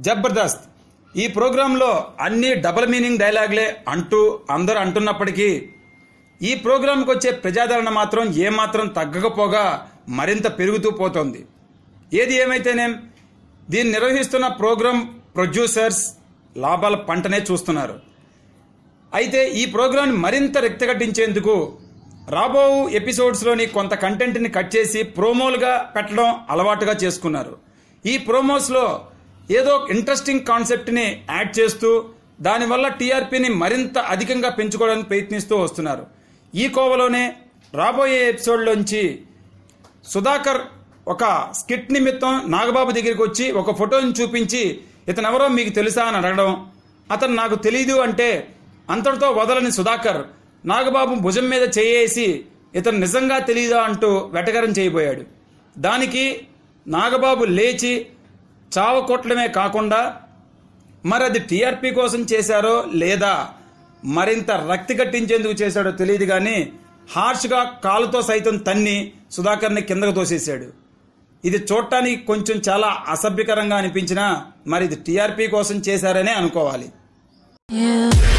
జబర్దస్త్ ఈ ప్రోగ్రాంలో అన్ని డబుల్ మీనింగ్ డైలాగులే అంటూ అందరూ అంటున్నప్పటికీ ఈ ప్రోగ్రాంకి వచ్చే ప్రజాదరణ మాత్రం ఏమాత్రం తగ్గకపోగా మరింత పెరుగుతూ పోతోంది ఏది ఏమైతేనేం దీన్ని నిర్వహిస్తున్న ప్రోగ్రాం ప్రొడ్యూసర్స్ లాభాల పంటనే చూస్తున్నారు అయితే ఈ ప్రోగ్రాంని మరింత రెక్తగట్టించేందుకు రాబో ఎపిసోడ్స్లోని కొంత కంటెంట్ని కట్ చేసి ప్రోమోలుగా పెట్టడం అలవాటుగా చేసుకున్నారు ఈ ప్రోమోస్లో ఏదో ఇంట్రెస్టింగ్ కాన్సెప్ట్ని యాడ్ చేస్తూ దానివల్ల టీఆర్పీని మరింత అధికంగా పెంచుకోవడానికి ప్రయత్నిస్తూ వస్తున్నారు ఈ కోవలోనే రాబోయే ఎపిసోడ్లోంచి సుధాకర్ ఒక స్కిట్ నిమిత్తం నాగబాబు దగ్గరికి వచ్చి ఒక ఫోటోని చూపించి ఇతను ఎవరో మీకు తెలుసా అని అడగడం అతను నాకు తెలియదు అంటే అంతటితో వదలని సుధాకర్ నాగబాబు భుజం మీద చేయేసి ఇతను నిజంగా తెలియదా అంటూ వెటకరం చేయబోయాడు దానికి నాగబాబు లేచి చావ కొట్టడమే కాకుండా మరి అది టీఆర్పీ కోసం చేశారో లేదా మరింత రక్తి కట్టించేందుకు చేశాడో తెలియదు కానీ హార్ష్గా కాలుతో సైతం తన్ని సుధాకర్ని కిందకు తోసేశాడు ఇది చూడటానికి కొంచెం చాలా అసభ్యకరంగా అనిపించినా మరి ఇది టీఆర్పీ కోసం చేశారనే అనుకోవాలి You